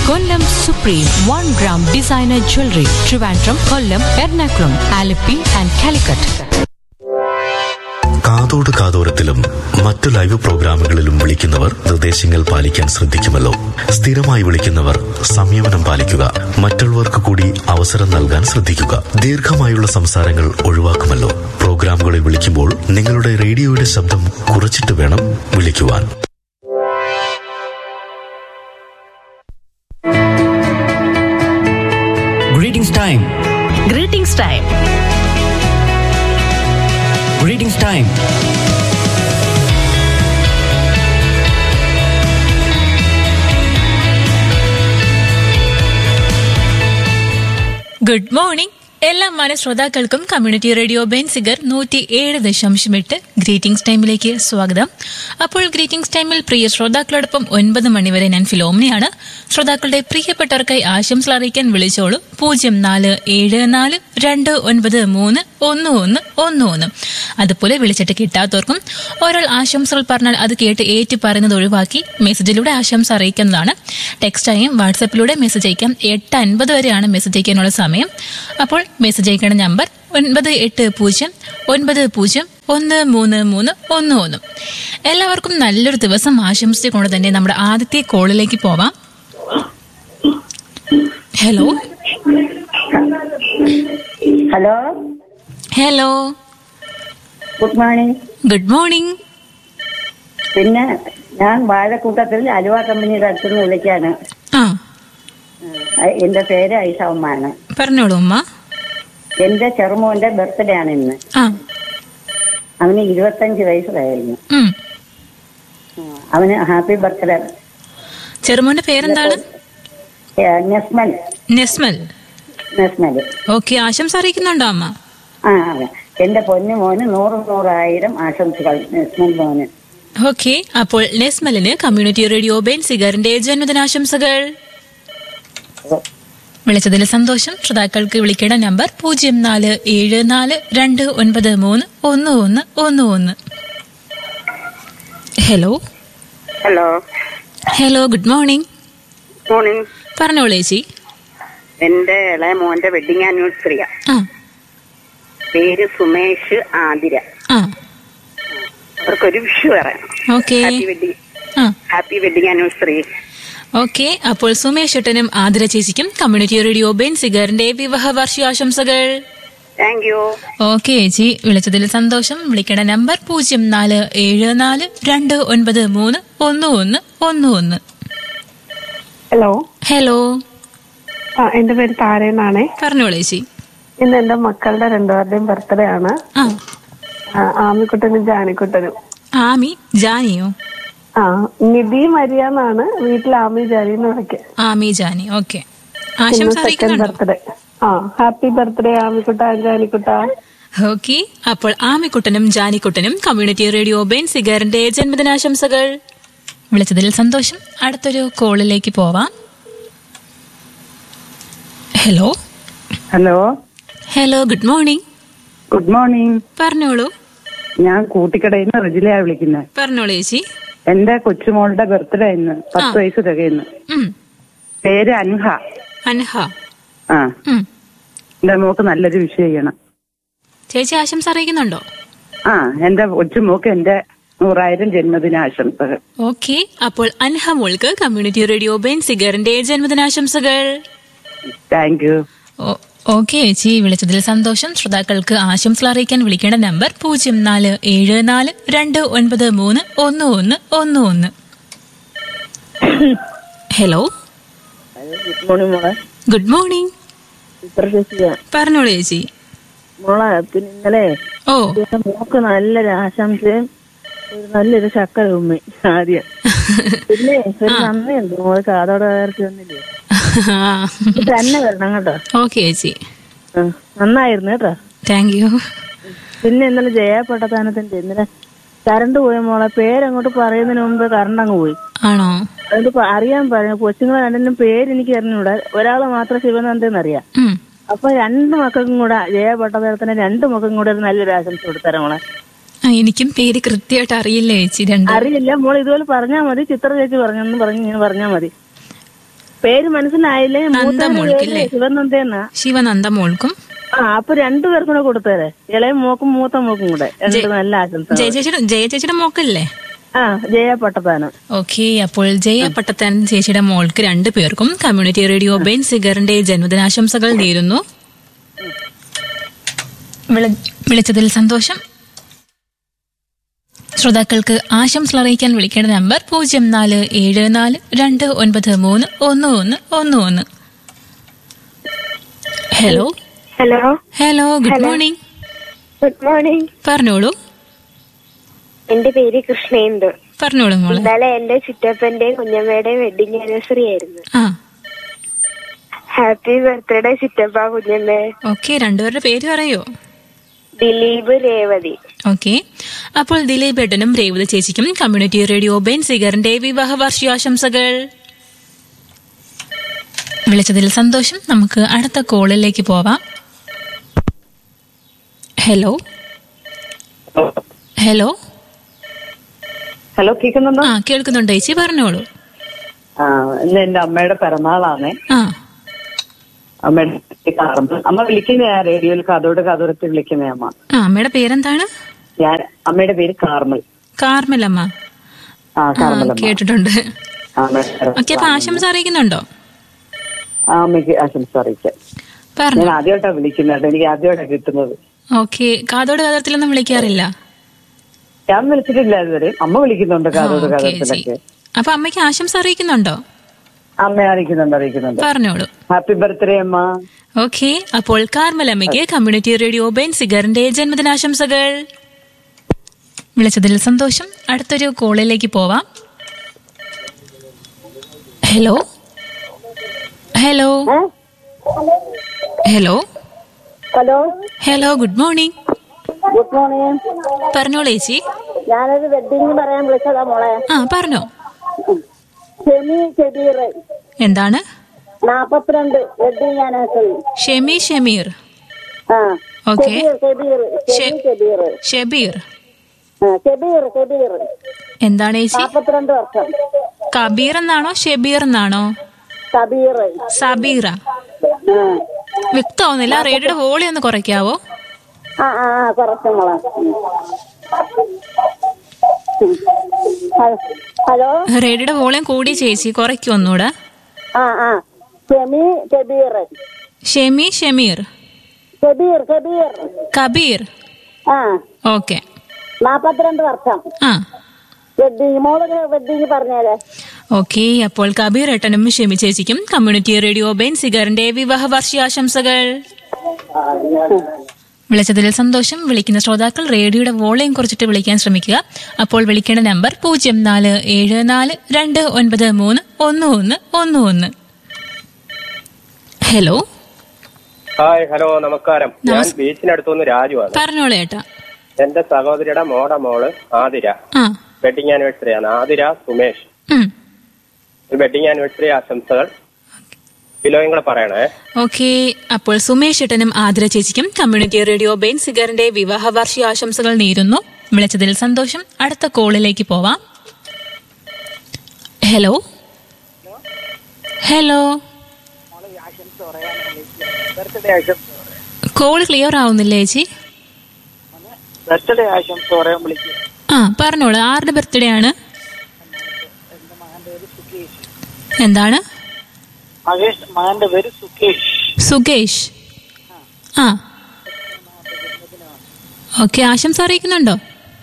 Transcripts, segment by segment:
Kollam supreme one gram designer jewellery Trivandrum Kollam Ernakulam Alleppey and Calicut കാതോട് കാതോരത്തിലും മറ്റു ലൈവ് പ്രോഗ്രാമുകളിലും വിളിക്കുന്നവർ നിർദ്ദേശങ്ങൾ പാലിക്കാൻ ശ്രദ്ധിക്കുമല്ലോ സ്ഥിരമായി വിളിക്കുന്നവർ സംയമനം പാലിക്കുക മറ്റുള്ളവർക്ക് കൂടി അവസരം നൽകാൻ ശ്രദ്ധിക്കുക ദീർഘമായുള്ള സംസാരങ്ങൾ ഒഴിവാക്കുമല്ലോ പ്രോഗ്രാമുകളിൽ വിളിക്കുമ്പോൾ നിങ്ങളുടെ റേഡിയോയുടെ ശബ്ദം കുറച്ചിട്ട് വേണം വിളിക്കുവാൻ Greetings time. Greetings time Greetings time. Good morning എല്ലാ മാന ശ്രോതാക്കൾക്കും കമ്മ്യൂണിറ്റി റേഡിയോ ബെൻസിഗർ നൂറ്റി ഏഴ് ദശാംശം എട്ട് ഗ്രീറ്റിംഗ്സ് ടൈമിലേക്ക് സ്വാഗതം അപ്പോൾ ഗ്രീറ്റിംഗ്സ് ടൈമിൽ പ്രിയ ശ്രോതാക്കളോടൊപ്പം ഒൻപത് മണിവരെ ഞാൻ ഫിലോമിനെയാണ് ശ്രോതാക്കളുടെ പ്രിയപ്പെട്ടവർക്കായി ആശംസകൾ അറിയിക്കാൻ വിളിച്ചോളൂ പൂജ്യം നാല് ഏഴ് നാല് രണ്ട് ഒൻപത് മൂന്ന് ഒന്ന് ഒന്ന് ഒന്ന് ഒന്ന് അതുപോലെ വിളിച്ചിട്ട് കിട്ടാത്തവർക്കും ഒരാൾ ആശംസകൾ പറഞ്ഞാൽ അത് കേട്ട് ഏറ്റി പറയുന്നത് ഒഴിവാക്കി മെസ്സേജിലൂടെ ആശംസ അറിയിക്കുന്നതാണ് ടെക്സ്റ്റായും വാട്സാപ്പിലൂടെ മെസ്സേജ് അയക്കാം എട്ട് അൻപത് വരെയാണ് മെസ്സേജ് അയക്കാനുള്ള സമയം അപ്പോൾ മെസ്സേജ് അയക്കേണ്ട നമ്പർ ഒൻപത് എട്ട് പൂജ്യം ഒൻപത് പൂജ്യം ഒന്ന് മൂന്ന് മൂന്ന് ഒന്ന് ഒന്ന് എല്ലാവർക്കും നല്ലൊരു ദിവസം ആശംസിച്ചുകൊണ്ട് തന്നെ നമ്മുടെ ആദ്യത്തെ കോളിലേക്ക് പോവാം hello hello hello good morning good morning പിന്നെ ഞാൻ വാഴക്കൂട്ടത്തിൽ അലുവ കമ്പനിയുടെ അടുത്തുനിന്ന് വിളിക്കാണ് ആ അഹ് എന്റെ പേര് ഐഷ ഉമ്മാണ് പറഞ്ഞോളൂ ഉമ്മ എന്റെ ചെറുമോന്റെ ബർത്ത്ഡേ ആണ് ഇന്ന് ആ അവന് ഇരുപത്തഞ്ച് വയസ്സ് കഴിഞ്ഞു ഉം. അവന് ഹാപ്പി ബർത്ത്ഡേ ചെറുമോന്റെ പേരെന്താണ് നെസ്മൽ നെസ്മൽ നെസ്മൽ ഓക്കെ ആശംസ അറിയിക്കുന്നുണ്ടോ അമ്മ ആ അതെ എന്റെ പൊന്നു മോന് നൂറ് നൂറായിരം ആശംസകൾ നെസ്മൽ മോന് ഓക്കെ അപ്പോൾ നെസ്മലിന് കമ്മ്യൂണിറ്റി റേഡിയോ ബെൻസിഗറിന്റെ ജന്മദിനാശംസകൾ വിളിച്ചതിൽ സന്തോഷം ശ്രോതാക്കൾക്ക് വിളിക്കേണ്ട നമ്പർ പൂജ്യം നാല് ഏഴ് നാല് രണ്ട് ഒൻപത് മൂന്ന് ഒന്ന് ഒന്ന് ഒന്ന് ഒന്ന് hello hello hello good morning morning പറഞ്ഞോളൂ ചേച്ചി എന്റെ ഇളയ മോന്റെ വെഡിങ് ആനിവേഴ്സറിയാ ആ പേര് സുമേഷ് ആതിര ആ അവർക്കൊരു വിഷു പറയണം ഓക്കെ ഹാപ്പി വെഡിങ് ആ ഹാപ്പി വെഡിങ് ആനിവേഴ്സറി ഓക്കെ അപ്പോൾ സുമേഷ് ഏട്ടനും ആതിര ചേച്ചിക്കും കമ്മ്യൂണിറ്റി റേഡിയോ ബെൻസിഗറിന്റെ വിവാഹ വാർഷികാശംസകൾ താങ്ക് യു ഓക്കെ ചേച്ചി വിളിച്ചതിൽ സന്തോഷം വിളിക്കേണ്ട നമ്പർ പൂജ്യം നാല് ഏഴ് നാല് രണ്ട് ഒൻപത് മൂന്ന് ഒന്ന് ഒന്ന് ഒന്ന് ഒന്ന് ഹലോ ഹലോ ആ എന്റെ പേര് താരേന്നാണേ പറഞ്ഞോളൂ ചേച്ചി ഇന്ന് എന്റെ മക്കളുടെ രണ്ടുപേരുടെയും ബർത്ത്ഡേ ആണ് ആ ആ, ആമിക്കുട്ടനും ജാനിക്കുട്ടനും ആമി ജാനിയോ ആ നിധി മരിയ എന്നാണ് വീട്ടിൽ ആമി ജാനി എന്ന് വിളിക്കുക ആമി ജാനി ഓക്കെ ഇന്ന് ആശംസ സെക്കൻഡ് അറിയിക്കുന്നുണ്ടോ ബർത്ത്ഡേ ആ happy birthday Amikkutta Janikkutta okay അപ്പോൾ ആമിക്കുട്ടനും ജാനിക്കുട്ടനും കമ്മ്യൂണിറ്റി റേഡിയോ ബെൻസിഗറിന്റെ ജന്മദിനാശംസകൾ വിളിച്ചതിൽ സന്തോഷം അടുത്തൊരു കോളിലേക്ക് പോവാം hello hello hello good morning good morning പറഞ്ഞോളൂ ഞാൻ കൂട്ടിക്കടയിൽ നിന്ന് റജിലയാ വിളിക്കുന്നത് പറഞ്ഞോളൂ ചേച്ചി എന്റെ കൊച്ചുമോളുടെ ബർത്ത്ഡേ ഇന്ന് പത്ത് ആ. വയസ്സ് തികയുന്നു ഉം. പേര് അൻഹ അൻഹ ആ ഉം. എന്റെ മോക്ക് നല്ലൊരു വിഷയം ചെയ്യണം ചേച്ചി ആശംസ അറിയിക്കുന്നുണ്ടോ ആ എന്റെ കൊച്ചുമോക്ക് എന്റെ നൂറായിരം ജന്മദിനാശംസകൾ ഓക്കെ അപ്പോൾ അൻഹ മോൾക്ക് കമ്മ്യൂണിറ്റി റേഡിയോ ബെൻസിഗറിന്റെ ജന്മദിനാശംസകൾ താങ്ക് യു ഓ- ഓക്കെ ചേച്ചി വിളിച്ചതിൽ സന്തോഷം ശ്രോതാക്കൾക്ക് ആശംസകൾ അറിയിക്കാൻ വിളിക്കേണ്ട നമ്പർ പൂജ്യം നാല് ഏഴ് നാല് രണ്ട് ഒൻപത് മൂന്ന് ഒന്ന് ഒന്ന് ഒന്ന് ഒന്ന് ഹലോ ഗുഡ് മോർണിംഗ് മോളെ ഗുഡ് മോർണിംഗ് ഇത്ര ചേച്ചിയാ പറഞ്ഞോളൂ ചേച്ചി മോളെ പിന്നെ ഇന്നലെ ഓ എന്റെ മോക്ക് നല്ലൊരു ആശംസയും ഒരു നല്ലൊരു ചക്കര ഉമ്മ ആദ്യം പിന്നെ ഒരു നന്ദിയുണ്ട് മോള് കാതോടെ വേർത്തി വന്നില്ലേ ഇത് തന്നെ വരണം കേട്ടോ ഓക്കെ ചേച്ചി ആ, നന്നായിരുന്നു കേട്ടോ താങ്ക് യു പിന്നെ ഇന്നലെ ജയപട്ടത്താനത്തിന്റെ ഇന്നലെ കറണ്ട് പോയ മോളെ പേരങ്ങോട്ട് പറയുന്നതിന് മുമ്പ് കറണ്ട് അങ്ങ് പോയി ആണോ അതുകൊണ്ട് ഇപ്പൊ അറിയാൻ പറഞ്ഞു കൊച്ചുങ്ങളെ രണ്ടിനും പേര് എനിക്ക് അറിഞ്ഞൂടാ ഒരാളെ മാത്രം ശിവനന്ദൻ അറിയാം ഉം. അപ്പൊ രണ്ട് മക്കൾക്കും കൂടെ ജയപട്ടതാരത്തിന് രണ്ട് മക്കൾക്കും കൂടെ ഒരു നല്ലൊരു ആശംസ കൊടുത്തരാം മോളെ ആ, എനിക്കും പേര് കൃത്യമായിട്ട് അറിയില്ല ചേച്ചി രണ്ട് അറിയില്ല മോൾ ഇതുപോലെ പറഞ്ഞാൽ മതി ചിത്ര ചേച്ചി പറഞ്ഞെന്ന് പറഞ്ഞ് ഇങ്ങനെ പറഞ്ഞാൽ മതി പേര് മനസ്സിലായില്ലേ മൂത്തവന്റെ നന്ദമോൾക്കില്ലേ? പേര് ശിവനന്ദേന്നാ ശിവനന്ദ മോൾക്കും ആ അപ്പൊ രണ്ടുപേർക്കും കൂടെ കൊടുത്തേരെ ഇളയ മോക്കും മൂത്ത മോക്കും കൂടെ രണ്ട് നല്ല ആശംസ ജയ ചേച്ചിയുടെ ജയ ചേച്ചിയുടെ മോക്കല്ലേ ആ ജയ പട്ടത്താനം ഓക്കെ അപ്പോൾ ജയ പട്ടത്തൻ ചേച്ചിയുടെ മോൾക്ക് രണ്ടു പേർക്കും കമ്മ്യൂണിറ്റി റേഡിയോ ബെൻ സിഗറിന്റെ ജന്മദിനാശംസകൾ നേരുന്നു വിള- വിളിച്ചതിൽ സന്തോഷം ശ്രോതാക്കൾക്ക് ആശംസകൾ അറിയിക്കാൻ വിളിക്കേണ്ട നമ്പർ പൂജ്യം നാല് ഏഴ് നാല് രണ്ട് ഒൻപത് മൂന്ന് ഒന്ന് ഒന്ന് ഒന്ന് ഒന്ന് hello hello hello good morning good morning പറഞ്ഞോളൂ എന്റെ പേര് കൃഷ്ണേന്ദു പറഞ്ഞോളൂ മോളെ ഇന്നലെ എന്റെ ചിറ്റപ്പന്റെയും കുഞ്ഞമ്മയുടെയും വെഡിങ് ആനിവേഴ്സറി ആയിരുന്നു ആ ഹാപ്പി ബർത്ത്ഡേ ചിറ്റപ്പ കുഞ്ഞമ്മേ ഓക്കെ രണ്ടുപേരുടെ പേര് പറയോ ദിലീപ് രേവതി ഓക്കെ അപ്പോൾ ദിലീപ് ഏട്ടനും രേവതി ചേച്ചിക്കും കമ്മ്യൂണിറ്റി റേഡിയോ ബെൻ സിഗറിന്റെ വിവാഹ വാർഷികാശംസകൾ വിളിച്ചതിൽ സന്തോഷം നമുക്ക് അടുത്ത കോളിലേക്ക് പോവാം ഹലോ ഹലോ ഹലോ കേൾക്കുന്നുണ്ടോ ആ കേൾക്കുന്നുണ്ട് ചേച്ചി പറഞ്ഞോളൂ ആ ഇന്ന് എന്റെ അമ്മയുടെ പിറന്നാളാണ് ആ അമ്മയുടെ പേര് കാർമൽ അമ്മ വിളിക്കുന്നയാ റേഡിയോയിൽ കഥോട് കഥോടത്ത് വിളിക്കുന്ന അമ്മ ആ അമ്മയുടെ പേരെന്താണ് ഞാൻ അമ്മയുടെ പേര് കാർമൽ കാർമലമ്മ ആ ആ കാർമൽ അമ്മ കേട്ടിട്ടുണ്ട് ആ, അമ്മയുടെ ഓക്കെ അപ്പൊ പിറന്നാളാണ്. ആശംസ അറിയിക്കുന്നുണ്ടോ ആ അമ്മയ്ക്ക് ആശംസ അറിയിക്കാം പറഞ്ഞു ഞാൻ ആദ്യമായിട്ടാ വിളിക്കുന്നത് എനിക്ക് ആദ്യമായിട്ടാ കിട്ടുന്നത് ഓക്കെ കാതോട് കാതോടത്തിലൊന്നും വിളിക്കാറില്ല ഞാൻ വിളിച്ചിട്ടില്ല ഇതുവരെ അമ്മ വിളിക്കുന്നുണ്ട് കാതോട് ആ, ഓക്കേ, കഥോടത്തിലൊക്കെ അപ്പൊ അമ്മയ്ക്ക് ആശംസ അറിയിക്കുന്നുണ്ടോ അമ്മ അറിയിക്കുന്നുണ്ട് അറിയിക്കുന്നുണ്ട് പറഞ്ഞോളൂ ഹാപ്പി ബർത്ത്ഡേ അമ്മ ഓക്കെ അപ്പോൾ കാർമലമ്മയ്ക്ക് കമ്മ്യൂണിറ്റി റേഡിയോ ബെൻ സിഗറിന്റെ ജന്മദിനാശംസകൾ വിളിച്ചതിൽ സന്തോഷം അടുത്തൊരു കോളിലേക്ക് പോവാം hello hello hello hello hello good morning good morning പറഞ്ഞോളൂ ചേച്ചി ഞാനൊരു വെഡിങ് പറയാൻ വിളിച്ചതാ മോളെ ആ പറഞ്ഞോ ഷെമി ഷെബീർ എന്താണ് നാപ്പത്തിരണ്ട് വെഡിങ് ആനിവേഴ്സറി ഷെമി ഷമീർ ആ ഓക്കെ ഷെബീർ ഷെബീർ ഷെമി ഷെബീർ ഷബീർ ആ, ഷെബീർ ഷെബീർ എന്താണ് ചേച്ചി നാപ്പത്തിരണ്ട് വർഷം കബീർ എന്നാണോ ഷെബീർ എന്നാണോ കബീർ സബീറ ആ വ്യക്തമാവുന്നില്ല റേഡിയോയുടെ വോളി ഒന്ന് കുറയ്ക്കാവോ ആ ആ ആ, കുറച്ച് മോളെ ഉം. ഉം. ഹ- ഹലോ റേഡിയോയുടെ വോളിയം കൂടി ചേച്ചി കുറയ്ക്കും ഒന്നുകൂടെ ആ ആ ഷെമി ഷെബീർ ഷെമി ഷമീർ ഷെബീർ ഷെബീർ കബീർ ആ ഓക്കെ നാപ്പത്തിരണ്ട് വർഷം ആ വെഡിങ് മോള് വെഡിങ് പറഞ്ഞേരെ ഓക്കെ അപ്പോൾ കബീർ ഏട്ടനും ഷെമി ചേച്ചിക്കും കമ്മ്യൂണിറ്റി റേഡിയോ ബെൻ സിഗറിന്റെ വിവാഹ വാർഷികാശംസകൾ വിളിച്ചതിൽ സന്തോഷം വിളിക്കുന്ന ശ്രോതാക്കൾ റേഡിയോയുടെ വോളിയം കുറച്ചിട്ട് വിളിക്കാൻ ശ്രമിക്കുക അപ്പോൾ വിളിക്കേണ്ട നമ്പർ പൂജ്യം നാല് ഏഴ് നാല് രണ്ട് ഒൻപത് മൂന്ന് ഒന്ന് ഒന്ന് ഒന്ന് ഒന്ന് ഹലോ ഹായ് ഹലോ നമസ്കാരം ഞാൻ നമസ്- ബീച്ചിനടുത്തുനിന്ന് രാജുവാണ് പറഞ്ഞോളൂ ഏട്ടാ എന്റെ സഹോദരിയുടെ മോടെ മോള് ആതിര ആ വെഡിങ് ആനിവേഴ്സറി ആണ് ആതിര സുമേഷ് ഉം വെഡിങ് ആനിവേഴ്സറി ആശംസകൾ ബിലോയും കൂടെ പറയണേ ഓക്കെ അപ്പോൾ സുമേഷ് ഏട്ടനും ആതിര ചേച്ചിക്കും കമ്മ്യൂണിറ്റി റേഡിയോ ബെൻ സിഗറിന്റെ വിവാഹ വാർഷിക ആശംസകൾ നേരുന്നു വിളിച്ചതിൽ സന്തോഷം അടുത്ത കോളിലേക്ക് പോവാം ഹലോ ഹലോ കോൾ ക്ലിയർ ആവുന്നില്ല ചേച്ചി ബർത്ത്ഡേ ആശംസ പറയാൻ വിളിക്കുക ആ പറഞ്ഞോളൂ ആരുടെ ബർത്ത്ഡേ ആണ് എന്താണ് മഹേഷ് മകന്റെ പേര് സുകേഷ് സുകേഷ് ആ ഓക്കെ ആശംസ അറിയിക്കുന്നുണ്ടോ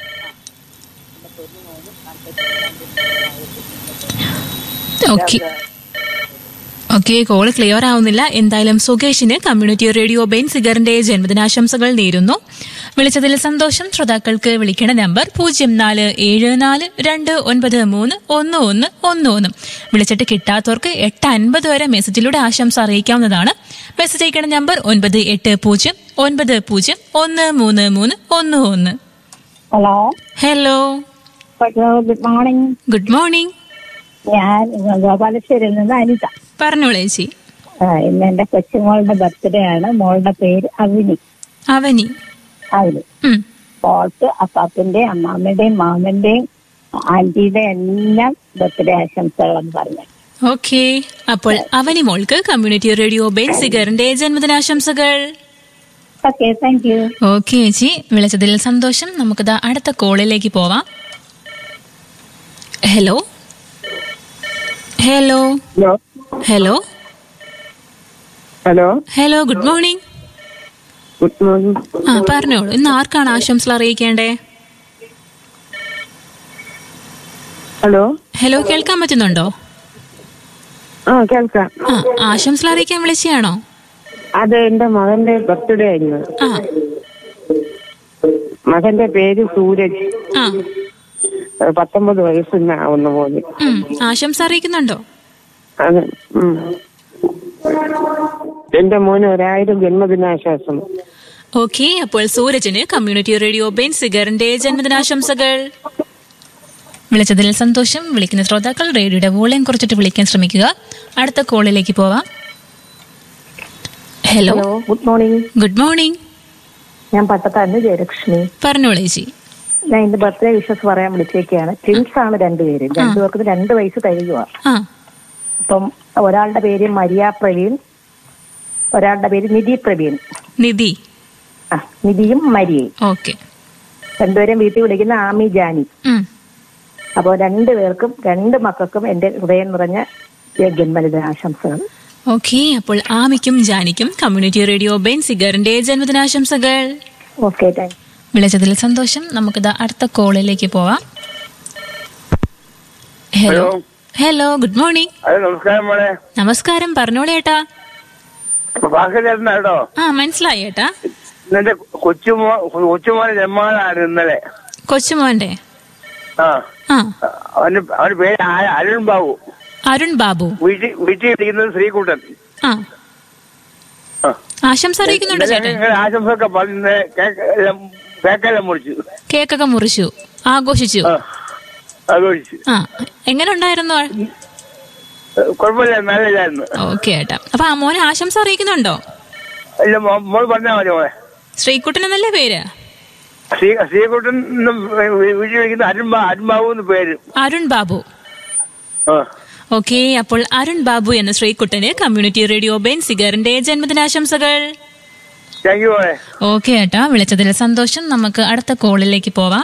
ഓക്കെ ഓക്കെ കോള് ക്ലിയർ ആവുന്നില്ല എന്തായാലും സുകേഷിന് കമ്മ്യൂണിറ്റി റേഡിയോ ബെൻ സിഗറിന്റെ ജന്മദിനാശംസകൾ നേരുന്നു വിളിച്ചതിൽ സന്തോഷം ശ്രോതാക്കൾക്ക് വിളിക്കേണ്ട നമ്പർ പൂജ്യം നാല് ഏഴ് നാല് രണ്ട് ഒൻപത് മൂന്ന് ഒന്ന് ഒന്ന് ഒന്ന് ഒന്ന് വിളിച്ചിട്ട് കിട്ടാത്തവർക്ക് എട്ട് അൻപത് വരെ മെസ്സേജിലൂടെ ആശംസ അറിയിക്കാവുന്നതാണ് മെസ്സേജ് അയക്കേണ്ട നമ്പർ ഒൻപത് എട്ട് പൂജ്യം ഒൻപത് പൂജ്യം ഒന്ന് മൂന്ന് മൂന്ന് ഒന്ന് ഒന്ന് hello hello hello good morning good morning ഞാൻ ഗോപാലശ്ശേരിയിൽ നിന്ന് അനിത പറഞ്ഞോളൂ ചേച്ചി ആ, ഇന്ന് എന്റെ കൊച്ചുമോളുടെ ബർത്ത്ഡേ ആണ് മോളുടെ പേര് അവിനി അവനി അവനി ഉം. മോൾക്ക് അപ്പാപ്പന്റെയും അമ്മാമ്മയുടെയും മാമന്റെയും ആന്റിയുടെ എല്ലാം ബർത്ത്ഡേ ആശംസകളെന്ന് പറഞ്ഞു ഓക്കെ അപ്പോൾ അവനി മോൾക്ക് കമ്മ്യൂണിറ്റി റേഡിയോ ബെൻസിഗറിന്റെ ജന്മദിനാശംസകൾ ഓക്കെ താങ്ക് യു ഓക്കെ ചേച്ചി വിളിച്ചതിൽ സന്തോഷം നമുക്കിതാ അടുത്ത കോളിലേക്ക് പോവാം hello hello hello hello hello good morning good morning ആ പറഞ്ഞോളൂ ഇന്ന് ആർക്കാണ് ആശംസകൾ അറിയിക്കേണ്ടേ ഹലോ ഹലോ കേൾക്കാൻ പറ്റുന്നുണ്ടോ ആ കേൾക്കാം ആ ആശംസകൾ അറിയിക്കാൻ വിളിച്ചയാണോ അത് എന്റെ മകന്റെ ബർത്ത്ഡേ ആയിരുന്നു ആ മകന്റെ പേര് സൂരജ് ആ ഏഹ് പത്തൊമ്പത് വയസ്സുന്നാവുന്ന പോലെ ഉം, ആശംസ അറിയിക്കുന്നുണ്ടോ അത് ഉം. എന്റെ മോന് ഒരായിരം ജന്മദിനാശാസം ഓക്കെ അപ്പോൾ സൂരജിന് കമ്മ്യൂണിറ്റി റേഡിയോ ബെൻസിഗറിന്റെ ജന്മദിനാശംസകൾ വിളിച്ചതിൽ സന്തോഷം വിളിക്കുന്ന ശ്രോതാക്കൾ റേഡിയോയുടെ വോളിയം കുറച്ചിട്ട് വിളിക്കാൻ ശ്രമിക്കുക അടുത്ത കോളിലേക്ക് പോവാം hello good morning good morning ഞാൻ പട്ടത്താന്ന് ജയലക്ഷ്മി പറഞ്ഞോളൂ ചേച്ചി ഞാൻ ഇന്ന് ബർത്ത്ഡേ വിഷസ് പറയാൻ വിളിച്ചേക്കാണ് ട്വിൻസ് ആണ് രണ്ടുപേരും രണ്ടുപേർക്കും രണ്ട് വയസ്സ് തികയുക ആ അപ്പം ഒരാളുടെ പേര് മരിയ പ്രവീൺ ഒരാളുടെ പേര് നിധി പ്രവീൺ നിധി ആ നിധിയും മരിയയും ഓക്കെ രണ്ടുപേരും വീട്ടിൽ വിളിക്കുന്ന ആമി ജാനി ഉം. അപ്പോൾ രണ്ടുപേർക്കും രണ്ട് മക്കൾക്കും എന്റെ ഹൃദയം നിറഞ്ഞ ജന്മദിനാശംസകൾ ഓക്കെ അപ്പോൾ ആമിക്കും ജാനിക്കും കമ്മ്യൂണിറ്റി റേഡിയോ ബെൻസിഗറിന്റെ ജന്മദിനാശംസകൾ ഓക്കെ താങ്ക് വിളിച്ചതിൽ സന്തോഷം നമുക്കിത് അടുത്ത കോളിലേക്ക് പോവാം ഹലോ ഹലോ ഗുഡ് മോർണിംഗ് അത് നമസ്കാരം മോളെ നമസ്കാരം പറഞ്ഞോളൂ ഏട്ടാ ഭാഗ്യചേട്ടനാ കേട്ടോ ആ മനസ്സിലായി ഏട്ടാ ഇന്നെന്റെ കൊച്ചുമോ കൊച്ചുമോനെ ജന്മനാണ് ഇന്നലെ കൊച്ചുമോന്റെ ആ ആ അവന്റെ അവന്റെ പേര് ആ- അരുൺ ബാബു അരുൺ ബാബു വീട്ടിൽ വീട്ടിൽ ഇരിക്കുന്നത് ശ്രീകുട്ടൻ ആ ആ. ആശംസ അറിയിക്കുന്നുണ്ടോ ഇന്നലെ ചേട്ടൻ ഞങ്ങൾ ആശംസയൊക്കെ പറഞ്ഞ് കേക്ക് എല്ലാം കേക്കെല്ലാം മുറിച്ചു കേക്കൊക്കെ മുറിച്ചു ആഘോഷിച്ചു ആഘോഷിച്ചു ആ എങ്ങനെ ഉണ്ടായിരുന്നു കുഴപ്പമില്ല നല്ലതായിരുന്നു ഓക്കെ ഏട്ടാ അപ്പൊ ആ മോനെ ആശംസ അറിയിക്കുന്നുണ്ടോ ഇല്ല മോ- മോൾ പറഞ്ഞാൽ മതി മോളെ ശ്രീകുട്ടൻ എന്നല്ലേ പേര് ശ്രീ ശ്രീകുട്ടൻ എന്നും വീട്ടിൽ ഇരിക്കുന്ന അരുൺ ബാ അരുൺ ബാബു എന്ന് പേര് അരുൺ ബാബു ആ ഓക്കെ അപ്പോൾ അരുൺ ബാബു എന്ന ശ്രീകുട്ടന് കമ്മ്യൂണിറ്റി റേഡിയോ ബെൻസിഗറിന്റെ ജന്മദിനാശംസകൾ താങ്ക് യു മോളെ ഓക്കെ ഏട്ടാ വിളിച്ചതിൽ സന്തോഷം നമുക്ക് അടുത്ത കോളിലേക്ക് പോവാം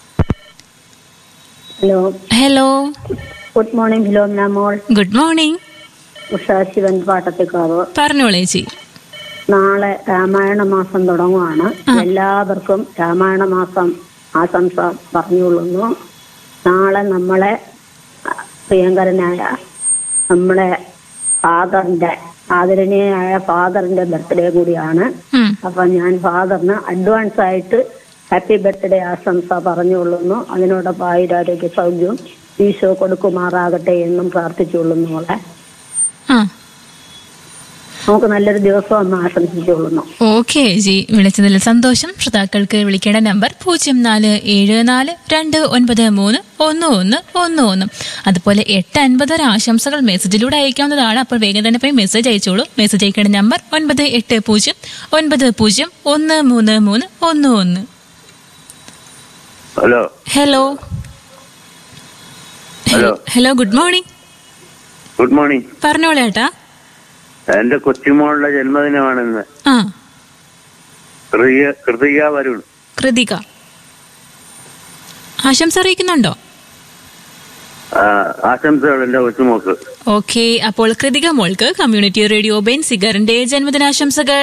hello hello good morning Filomina മോൾ ഗുഡ് മോർണിംഗ് ഉഷാ ശിവൻ പാട്ടത്തിക്കാവ് പറഞ്ഞോളൂ ചേച്ചി നാളെ രാമായണ മാസം തുടങ്ങുവാണ് എല്ലാവർക്കും രാമായണ മാസം ആശംസ പറഞ്ഞുകൊള്ളുന്നു നാളെ നമ്മളെ പ്രിയങ്കരനായ നമ്മളെ ഫാദറിന്റെ ആദരണീയനായ ഫാദറിന്റെ ബർത്ത്ഡേ കൂടിയാണ് ഉം. അപ്പൊ ഞാൻ ഫാദറിന് അഡ്വാൻസ് ആയിട്ട് ഹാപ്പി ബർത്ത്ഡേ ആശംസ പറഞ്ഞുകൊള്ളുന്നു അതിനോടൊപ്പം ആയുരാരോഗ്യ സൗഖ്യവും ഈശോ കൊടുക്കുമാറാകട്ടെ എന്നും പ്രാർത്ഥിച്ചുകൊള്ളുന്നു മോളെ ആ നമുക്ക് നല്ലൊരു ദിവസം ഒന്ന് ആശംസിച്ചുകൊള്ളുന്നു ഓക്കെ ജി വിളിച്ചതിൽ സന്തോഷം ശ്രോതാക്കൾക്ക് വിളിക്കേണ്ട നമ്പർ പൂജ്യം നാല് ഏഴ് നാല് രണ്ട് ഒൻപത് മൂന്ന് ഒന്ന് ഒന്ന് ഒന്ന് ഒന്ന് അതുപോലെ എട്ട് അൻപത് വരെ ആശംസകൾ മെസ്സേജിലൂടെ അയക്കാവുന്നതാണ് അപ്പോൾ വേഗം തന്നെ പോയി മെസ്സേജ് അയച്ചോളൂ മെസ്സേജ് അയക്കേണ്ട നമ്പർ ഒൻപത് എട്ട് പൂജ്യം ഒൻപത് പൂജ്യം ഒന്ന് മൂന്ന് മൂന്ന് ഒന്ന് ഒന്ന് hello hello hello hello good morning good morning പറഞ്ഞോളൂ ഏട്ടാ എന്റെ കൊച്ചുമോളുടെ ജന്മദിനമാണിന്ന് ആ കൃതിക കൃതിക വരുൺ കൃതിക ആശംസ അറിയിക്കുന്നുണ്ടോ ആ, ആശംസകൾ എന്റെ കൊച്ചുമോക്ക് ഓക്കെ അപ്പോൾ കൃതിക മോൾക്ക് കമ്മ്യൂണിറ്റി റേഡിയോ ബെൻസിഗറിന്റെ ജന്മദിനാശംസകൾ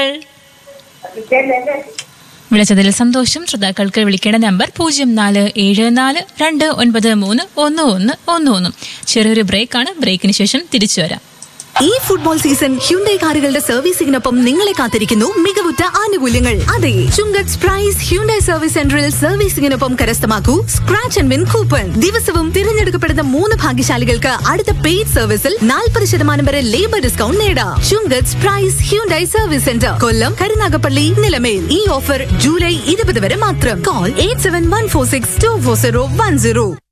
വിളിച്ചതിൽ സന്തോഷം ശ്രോതാക്കൾക്ക് വിളിക്കേണ്ട നമ്പർ പൂജ്യം നാല് ഏഴ് നാല് രണ്ട് ഒൻപത് മൂന്ന് ഒന്ന് ഒന്ന് ഒന്ന് ഒന്ന് ചെറിയൊരു ബ്രേക്കാണ് ബ്രേക്കിന് ശേഷം തിരിച്ചു വരാം ഈ ഫുട്ബോൾ സീസൺ ഹ്യുണ്ടൈ കാറുകളുടെ സർവീസിംഗിനൊപ്പം നിങ്ങളെ കാത്തിരിക്കുന്നു മികവുറ്റ ആനുകൂല്യങ്ങൾ അതെ ചുങ്കത്ത് പ്രൈസ് ഹ്യുണ്ടൈ സർവീസ് സെന്ററിൽ സർവീസിംഗിനൊപ്പം കരസ്ഥമാക്കൂ സ്ക്രാച്ച് ആൻഡ് വിൻ കൂപ്പൺ ദിവസവും തിരഞ്ഞെടുക്കപ്പെടുന്ന മൂന്ന് ഭാഗ്യശാലികൾക്ക് അടുത്ത പെയ്ഡ് സർവീസിൽ നാൽപ്പത് ശതമാനം വരെ ലേബർ ഡിസ്കൗണ്ട് നേടാം Chungath price Hyundai service centre Kollam Karunagappally Nilamel ഈ ഓഫർ ജൂലൈ ഇരുപത് വരെ മാത്രം call eight seven one four six two four zero one zero